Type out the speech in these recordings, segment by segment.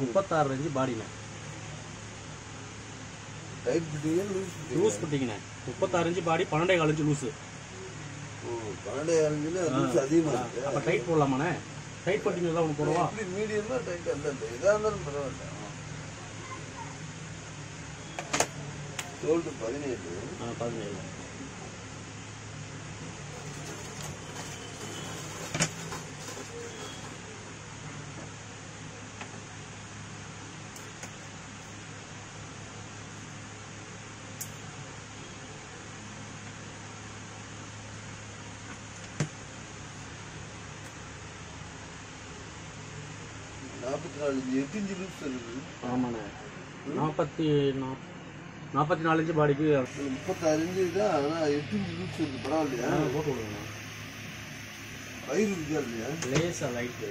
முப்பத்தாறு இன்ச்சு பாடிண்ணே டைட் ஃபிட்டிங்கா லூஸ் லூஸ் பிட்டிங்கண்ணே முப்பத்தாறு இன்ச்சு பாடி பன்னெண்டே கால் இன்ச்சு லூஸு ஓ பன்னெண்டு அரைஞ்சுல லூஸ் அதிகமா இருக்கு அப்போ டைட் போடலாமாண்ணே டைட் பட்டிங்க தான் ஒன்று போடவா எப்படி மீடியமா டைட் அல்ல இல்லை எதா இருந்தாலும் பரவாயில்ல ஷோல்டர் பதினேழு ஆ பதினேழு நாற்பத்தி நாலு எட்டு இன்ச்சு லூஸ் இருக்குது ஆமாண்ணே நாற்பத்தி நா நாற்பத்தி நாலு இன்ச்சு பாடிக்கு முப்பத்தாறு இன்ச்சு தான் ஆனால் எட்டு இன்ச்சு லூஸ் இருக்குது பரவாயில்லையா போட்டு விடுங்கண்ணே வயிறு இருக்கா இல்லையா லேசாக லைட்டு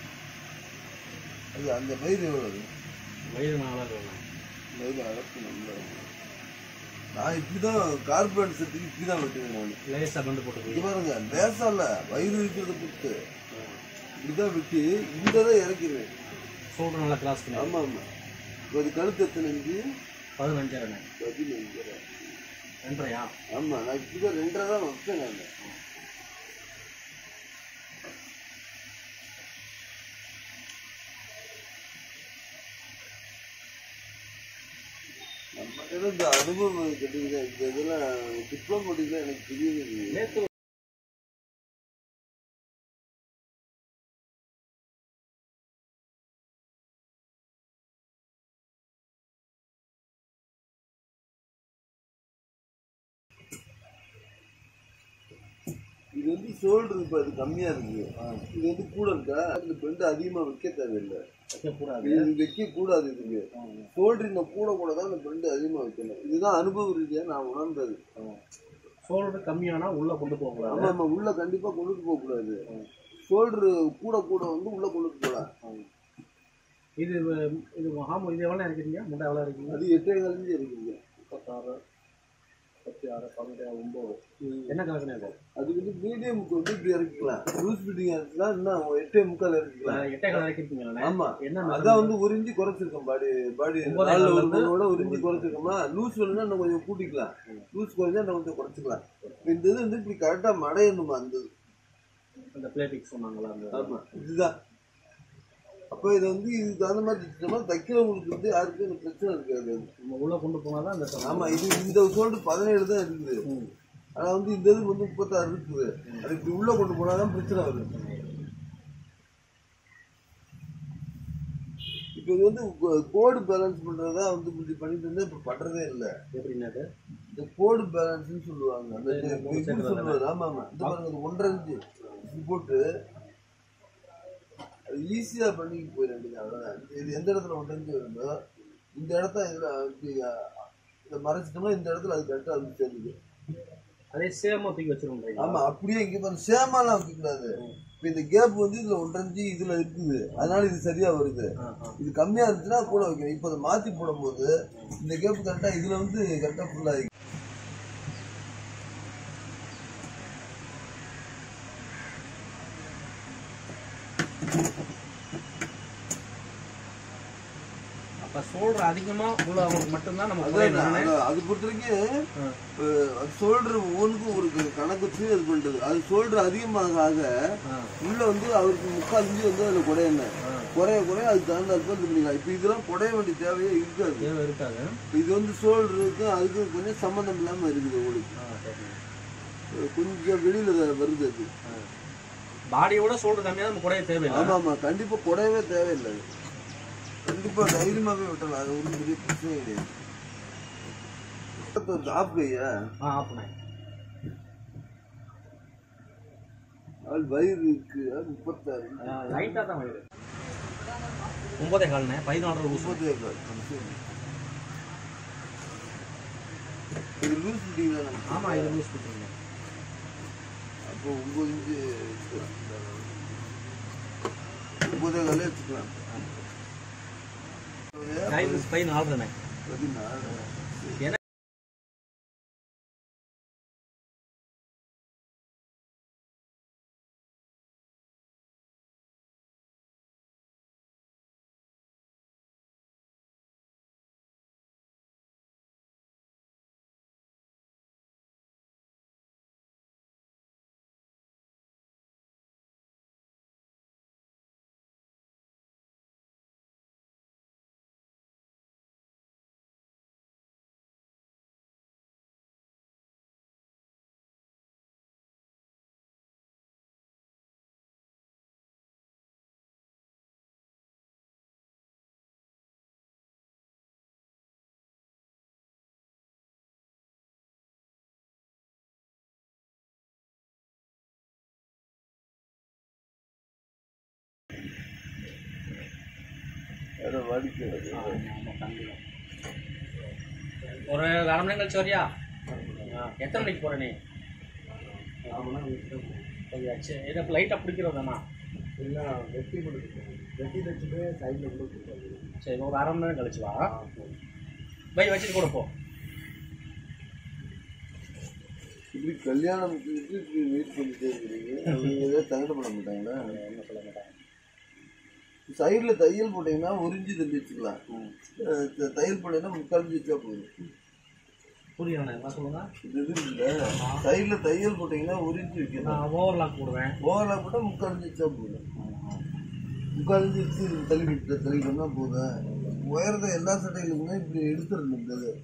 அது அந்த வயிறு எவ்வளோ வயிறு நாளாக இருக்குண்ணே வயிறு அடப்பு நல்லா நான் இப்படி தான் கார்பரேட் செட்டுக்கு இப்படி தான் வெட்டுவேன் நான் லேசாக கண்டு இது போட்டுருக்கு பாருங்க லேசா இல்ல வயிறு இருக்கிறத பொறுத்து இப்படிதான் வெட்டி இந்த தான் இறக்கிடுவேன் ஷோல்டர் நல்லா கிராஸ் பண்ணி ஆமா ஆமா ஒரு கழுத்து எத்தனை இன்ச்சு பதினஞ்சாயிரண்ணே பதினஞ்சு ரெண்டரையா ஆமா நான் இப்படிதான் ரெண்டரை தான் வைப்பேன் நான் நம்ம கிட்ட இந்த அனுபவம் கிடைக்குது இந்த இதெல்லாம் டிப்ளமோ படிக்கலாம் எனக்கு தெரியவே இல்லை நேற்று இது வந்து ஷோல்டர் இப்போ அது கம்மியா இருக்கு இது வந்து கூட இருக்கா இந்த பெண்டு அதிகமா வைக்க தேவையில்லை வைக்கக்கூடாது இது வைக்க கூடாது இதுக்கு ஷோல்டர் இன்னும் கூட கூட தான் இந்த பெண்டு அதிகமா வைக்கணும் இதுதான் அனுபவ ரீதியா நான் உணர்ந்தது ஷோல்டர் கம்மியானா உள்ள கொண்டு போகக்கூடாது ஆமா ஆமா உள்ள கண்டிப்பா கொண்டுட்டு போக கூடாது ஷோல்டர் கூட கூட வந்து உள்ள கொண்டுட்டு போகலாம் இது இது ஆமாம் இது எவ்வளோ இருக்கிறீங்க முட்டை எவ்வளோ இருக்கீங்க அது எட்டே காலஞ்சு இருக்குங்க முப்பத்தாறு முப்பத்தி ஆறு பன்னெண்டு ஒம்பது என்ன கணக்குனே அது அது வந்து மீடியமுக்கு வந்து இப்படி இறக்கிக்கலாம் லூஸ் ஃபிட்டிங் இருந்துச்சுன்னா இன்னும் எட்டே முக்கால் இறக்கிக்கலாம் எட்டே கலர் இறக்கிருக்கீங்களே ஆமா என்ன அதான் வந்து ஒரு இன்ச்சு குறைச்சிருக்கோம் பாடி பாடி ஒன்பதே நாலுல கால்ல ஒரு இருந்து மணியோட ஒரு இன்ச்சு குறைச்சிருக்கோமா லூஸ் வேணும்னா இன்னும் கொஞ்சம் கூட்டிக்கலாம் லூஸ் குறைஞ்சா இன்னும் கொஞ்சம் குறைச்சிக்கலாம் இப்ப இந்த இது வந்து இப்படி கரெக்டா மடையணுமா அந்த இது. அந்த பிளேட்டிக் சொன்னாங்களா அந்த ஆமா இதுதான் அப்ப இது வந்து இதுக்கு தகுந்த மாதிரி தைச்சோம்னா தைக்கிறவங்களுக்கு வந்து யாருக்கும் இந்த பிரச்சனை இருக்காது நம்ம உள்ள கொண்டு போனால் தான் அந்த ஆமா இது இந்த சோல்டு பதினேழு தான் இருக்குது ம். ஆனா வந்து இந்த இது வந்து முப்பத்தாறு இருக்குது அது இப்படி உள்ள கொண்டு போனாதான் பிரச்சனை வருது இப்போ இது வந்து கோடு பேலன்ஸ் பண்றதா வந்து இப்படி பண்ணிட்டு இருந்தா இப்ப பண்றதே இல்ல எப்படின்னா அது இந்த கோடு பேலன்ஸ்னு சொல்லுவாங்க அந்த இந்த மூணு இது சேர்க்கறது சொல்லுவாரு ஆமா ஆமா இந்த பாருங்க இது ஒன்றரை இன்ச்சு இது போட்டு அது ஈஸியா பண்ணி போயிட வேண்டியது அவ்வளவுதான் இது எந்த இடத்துல ஒன்றரை இன்ச்சு வருதோ இந்த இடத்த இதுல இப்படி அஹ், இதை மறைச்சிட்டோம்னா இந்த இடத்துல அது கரெக்டா வந்து சேர்ந்துது அதே சேமா தூக்கி வச்சிருக்கோம் ஆமா அப்படியே இங்க பாருங்க சேமாலாம் வைக்க கூடாது இப்ப இந்த கேப் வந்து இதுல ஒன்றரை இன்ச்சு இதுல இருக்குது அதனால இது சரியா வருது இது கம்மியா இருந்துச்சுன்னா கூட வைக்கணும் இப்போ அதை மாத்தி போடும்போது இந்த கேப் கரெக்டா இதுல வந்து கரெக்டா ஃபுல்லா அப்ப ஷோல்டர் அதிகமா உள்ளவங்களுக்கு மட்டும்தான் நம்ம அதான் குறையணும். நான் அது- அது பொறுத்த வரைக்கும் ஆ. ஷோல்டர் ஒவ்வொன்றுக்கும் ஒரு கணக்கு வச்சு இது பண்றது அது ஷோல்டர் அதிகமாக ஆக ஆ. உள்ள வந்து அவருக்கு முக்கால் இஞ்சி வந்து அதுல குறையணும் ஆ. குறைய குறைய அதுக்கு தகுந்த அர்த்தம் இது பண்ணிக்கலாம் இப்போ இதெல்லாம் குறைய வேண்டிய தேவையே இருக்காது தேவை இருக்காது இப்ப இது வந்து ஷோல்டருக்கும் அதுக்கும் கொஞ்சம் சம்மந்தம் இல்லாம இருக்குது உங்களுக்கு ஆ, சரி. கொஞ்சம் வெளியில த- வருது அது பாடியோட ஷோல்டர் கம்மியா நம்ம குறைய தேவையில்லை ஆமா ஆமா கண்டிப்பா குறையவே தேவையில்லை அது. கண்டிப்பா தைரியமாவே விட்டலாம் அது ஒன்றும் பெரிய பிரச்சனை கிடையாது ஆப் கையா ஆ ஆஃப் பண்ணேன் ஆள் வயிறு இருக்கு முப்பத்தாறு லைட்டாக தான் வயிறு ஒன்பதே கால்ண்ணே பதினாலு ஊசி முப்பத்தே கால். இது லூஸ் ஃபிட்டிங் தானே ஆமாம் இது யூஸ் பண்ணுறீங்க அப்போ ஒன்பது இன்ச்சு ஒன்பதே காலே வச்சுக்கலாம் சைஸ் பதினாலு தானே பதினாலு ஏன்னா வேற வாடிக்கை ஆமா, ஆமா, கண்டிப்பா. ஒரு அரை மணி நேரம் கழிச்சு வரியா ஆ, எத்தனை மணிக்கு போற நீ சரியாச்சு இதை லைட்டாக பிடிக்கிறது தானா இல்லை வெட்டி கொடுத்து வெட்டி வச்சுட்டு சைடில் கூட கொடுத்தாரு சரி ஒரு அரை மணி நேரம் கழிச்சு வா பை வச்சுட்டு கூட போ இப்படி கல்யாணம் செஞ்சு இப்படி வெயிட் பண்ணிட்டே இருக்கிறீங்க அவங்க ஏதாவது சங்கடப்பட மாட்டாங்களா என்ன சொல்ல மாட்டாங்க சைடில் தையல் போட்டீங்கன்னா ஒரு இன்ச்சு தள்ளி வச்சுக்கலாம் அஹ் த- தையல் போட்டீங்கன்னா முக்கால் இன்ச்சு வச்சா போதும் புரியல என்ன சொல்லுங்க இது இருக்குல்ல சைடில் தையல் போட்டீங்கன்னா ஒரு இன்ச்சு வைக்கணும் நான் ஓவர்லாக் போடுவேன் ஓவரால் போட்டால் முக்கால் இன்ச்சு வச்சா போதும் முக்கால் இன்ச்சு வச்சு தள்ளி விட்டு தள்ளிட்டோம்னா போதும் உயரத்தை எல்லா சட்டைகளுக்குமே இப்படி எடுத்துடணும் இந்த இது.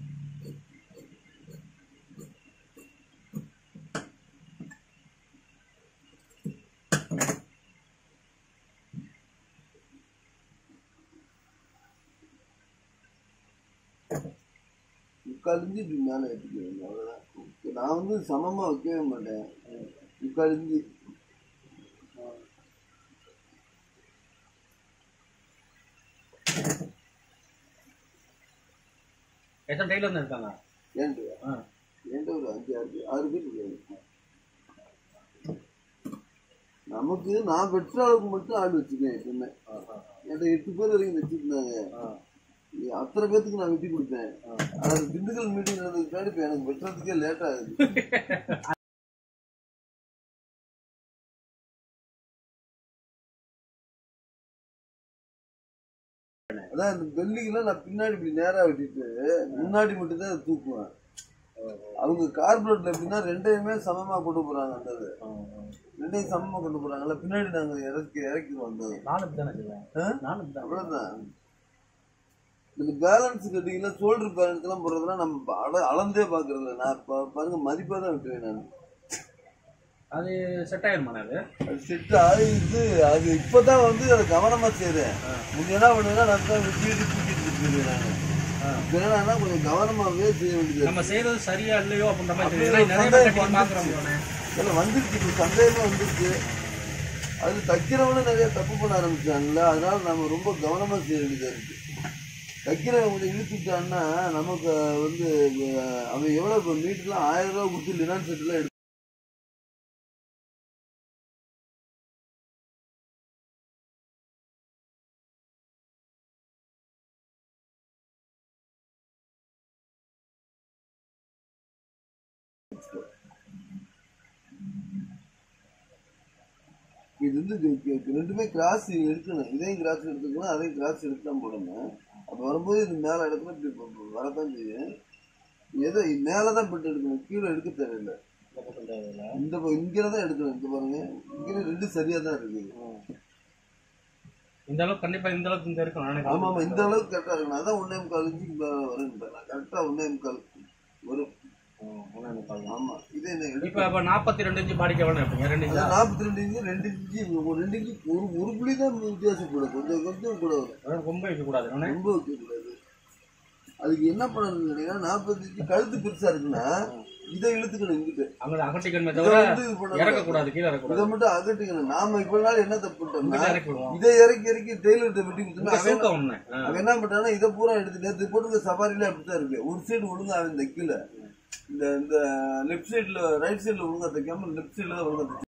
முக்கால் இன்ச்சு இப்படி மேலே எடுத்துக்கிறேன் அவ்வளோதான் நான் வந்து சமமாக வைக்கவே மாட்டேன் முக்கால் இன்ச்சு எத்தனை டெய்லர் இருக்காங்க ஏன்ட்டு ஆ என்கிட்ட ஒரு அஞ்சு ஆறு பேர் ஆறு பேர் இருக்காங்க நமக்கு நான் வெட்டுற அளவுக்கு மட்டும் ஆள் வச்சுக்கேன் எப்பவுமே என்கிட்ட எட்டு பேர் வரைக்கும் வச்சுருந்தாங்க அத்தனை பேத்துக்கு நான் வெட்டி கொடுப்பேன் ஆனா அந்த திண்டுக்கல் மீட்டிங் நடந்ததுக்கு முன்னாடி இப்ப எனக்கு வெட்டுறதுக்கே லேட் ஆகுது அதான் இந்த பெல்லிங்கெல்லாம் நான் பின்னாடி இப்படி நேரா வெட்டிட்டு முன்னாடி மட்டும் தான் தூக்குவேன் அவங்க கார்பரேட்ல எப்படின்னா ரெண்டையுமே சமமா கொண்டு போறாங்க அந்த இது. ரெண்டையும் சமமா கொண்டு போறாங்கல்ல பின்னாடி நாங்க இறக்கி இறக்கிடுவோம் அந்த நானும் இப்படி தானே செய்வேன் ஆ? நானும் இப்படி தான் அவ்வளவுதான் இந்த பேலன்ஸ் கட்டிங்களா ஷோல்டர் பேலன்ஸ் எல்லாம் போடுறதுலாம் நம்ம அள- அளந்தே பாக்குறது இல்ல. நான் பா- பாருங்க மதிப்பா தான் விட்டுருவேன் நான் அது செட் ஆயிருமா அது அது செட் ஆயிடுது அது இப்பதான் வந்து அதை கவனமா செய்றேன் முன்ன என்ன பண்ணுவேன்னா நான் தான் வீடு தூக்கிட்டு போயிருவேன் நான் இப்ப என்னன்னா கொஞ்சம் கவனமாவே செய்ய வேண்டியது நம்ம செய்யறது சரியா இல்லையோ அப்படின்ற மாதிரி அப்படியே தெரியுது. ஏன்னா ஒரு நிறைய பேர் சந்தேகம் கட்டி பாக்குறோம் இல்லை வந்துருச்சு இப்போ சந்தேகமா வந்துருச்சு அது தைக்கிறவனும் நிறைய தப்பு பண்ண ஆரம்பிச்சாங்கல்ல அதனால நம்ம ரொம்ப கவனமா செய்ய வேண்டியதா இருக்கு தைக்கிறவன் கொஞ்சம் இழுத்துட்டான்னா நமக்கு வந்து அஹ், அவன் எவ்வளோ இப்போ மீட்டர்லாம் ஆயிரம் ரூபா கொடுத்து லினான் செட்டுலாம் எடுத்து இது வந்து இது- இது ரெண்டுமே கிராஸ் எடுக்கணும் இதையும் கிராஸ் எடுத்துக்கணும் அதையும் கிராஸ் எடுத்து தான் போடணும் அப்போ வரும்போது இது மேலே இடத்துல இப்படி வ- வ- வரத்தான் செய்யும் எதை மேலே தான் பிட்டு எடுக்கணும் கீழே எடுக்க தேவையில்லை இந்த ப- இங்கே தான் எடுக்கணும் இந்த பாருங்க இங்கே ரெண்டு சரியாக தான் இருக்குது இந்த அளவுக்கு கண்டிப்பா இந்த அளவுக்கு இங்க இருக்கும் நானே ஆமாம் ஆமாம் இந்த அளவுக்கு கரெக்டாக இருக்கணும் அதான் ஒன்றே முக்கால் இன்ச்சு வரும் கரெக்டாக ஒன்றே முக்கால் வரும் ஆமாம் இது என்ன எடுக்க இப்ப இப்ப நாற்பத்தி ரெண்டு இன்ச்சு பாடிக்க வேணும் இருப்பீங்க ரெண்டு இன்ச்சா நாற்பத்தி ரெண்டு இன்ச்சு ரெண்டு இன்ச்சு ஒரு ரெண்டு இன்ச்சு ஒரு ஒரு புள்ளி தான் வித்தியாசப்படும் கொஞ்சம் கொஞ்சம் கூட வரும் அதாவது ரொம்ப வைக்க கூடாது நானே ரொம்ப வைக்கக்கூடாது அதுக்கு என்ன பண்ணணும்னு கேட்டீங்கன்னா நாற்பத்தி இன்ச்சு கழுத்து பெருசா இருக்குன்னா இதை இழுத்துக்கணும் இங்கிட்டு அங்க அகட்டிக்கணுமே இதை தவிர வந்து இது பண்ணணும். இறக்க கூடாது கீழே இறக்க இதை கூடாது மட்டும் அகட்டிக்கணும் நாம இவ்வளவு நாள் என்ன தப்பு பண்ணிட்டோம்னா இங்கிட்ட இறக்கி விடுவோம் இதை இறக்கி இறக்கி டெய்லர்கிட்ட வெட்டி இங்க கொடுத்தோம்னா அவன் சூக்கம் ஒண்ணு ஆ. அவன் என்ன பண்றான்னா இதை பூரா எடுத்து நேற்று போட்டு சஃபாரில அப்படித்தான் இருக்கு ஒரு சைடு ஒழுங்கா அவன் தைக்கல இந்த இந்த லெஃப்ட் சைடுல ரைட் சைடுல ஒழுங்கா தைக்காம லெஃப்ட் சைடுல தான் ஒழுங்கா தைச்சு